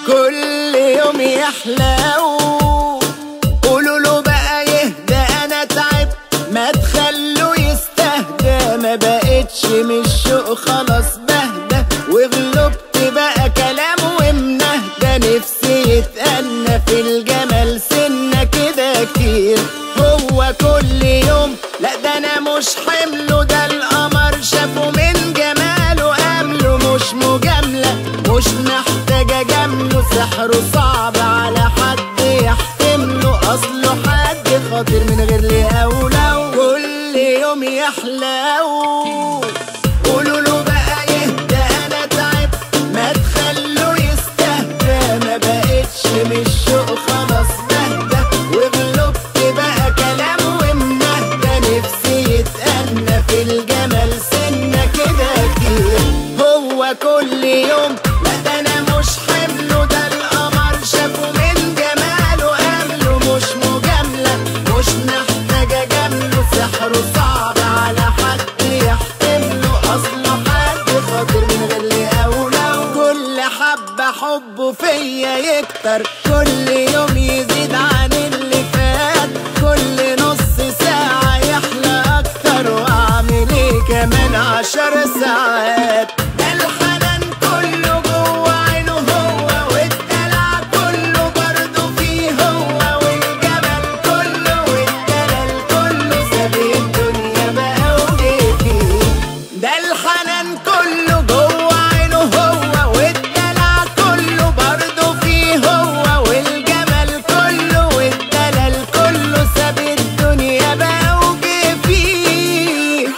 كل يوم يحلو قولوا له بقى يهدى انا تعبت ما تخلوا يستهدى ما بقتش من الشوق خلاص بهدى وغلبت بقى كلام ومنهدى نفسي يتأنى في الجمال سنة كده كتير هو كل يوم لا ده انا مش حمله ده القمر شافه من جماله قبله مش مجاملة مش محتاجة جمله سحره صعب على حد يحتمله اصله حد خاطر من غير ليه اولى كل يوم يحلو قولوا له بقى يهدى انا تعبت ما تخلوا يستهدى ما بقتش من الشوق خلاص بهدى وغلبت بقى كلام ومنهدى نفسي يتأنى في الجمال سنة كده كتير هو كل يوم لا ده انا مش حمله ده القمر شافه من جماله قبله مش مجاملة مش محتاجة جمله سحره صعب على حد يحتمله اصله حد خاطر من غير لي اولى كل حبة حبه فيا يكتر كل يوم يزيد عن اللي فات كل نص ساعة يحلى اكتر واعمل ايه كمان عشر ساعات ده الحنان كله جوه عينه هو والدلع كله برضه فيه هو والجمال كله والدلال كله ساب الدنيا بقى وجه فيه ده الحنان كله جوه عينه هو والدلع كله برضه فيه هو والجمال كله والدلال كله ساب الدنيا بقى وجه فيه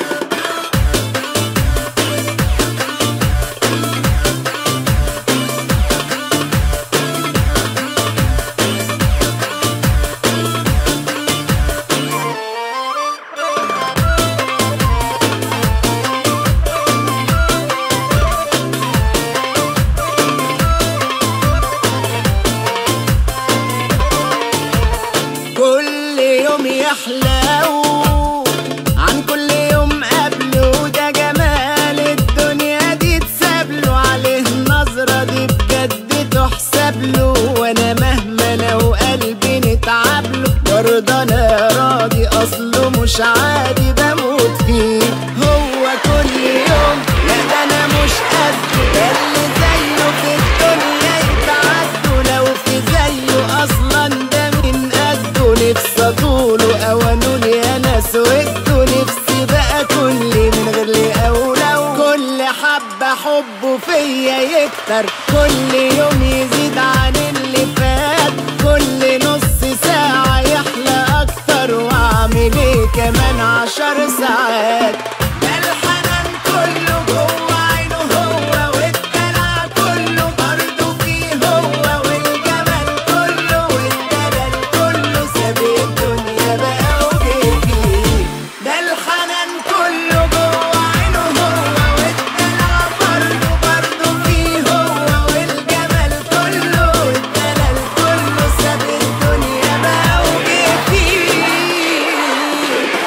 كل يوم يحلو عن كل يوم قبله ده جمال الدنيا دي تسابله عليه النظرة دي بجد تحسب له وانا مهما انا وقلبي نتعبله برضه انا راضي اصله مش عادي بموت فيه هو كل يوم لا ده انا مش قد ده اللي زيه في الدنيا يتعدوا لو في زيه اصلا ده من قده نفسي اطوله او انولي انا سويته نفسي بقى كل من غير لي اولى كل حبه حبه فيا يكتر كل يوم يزيد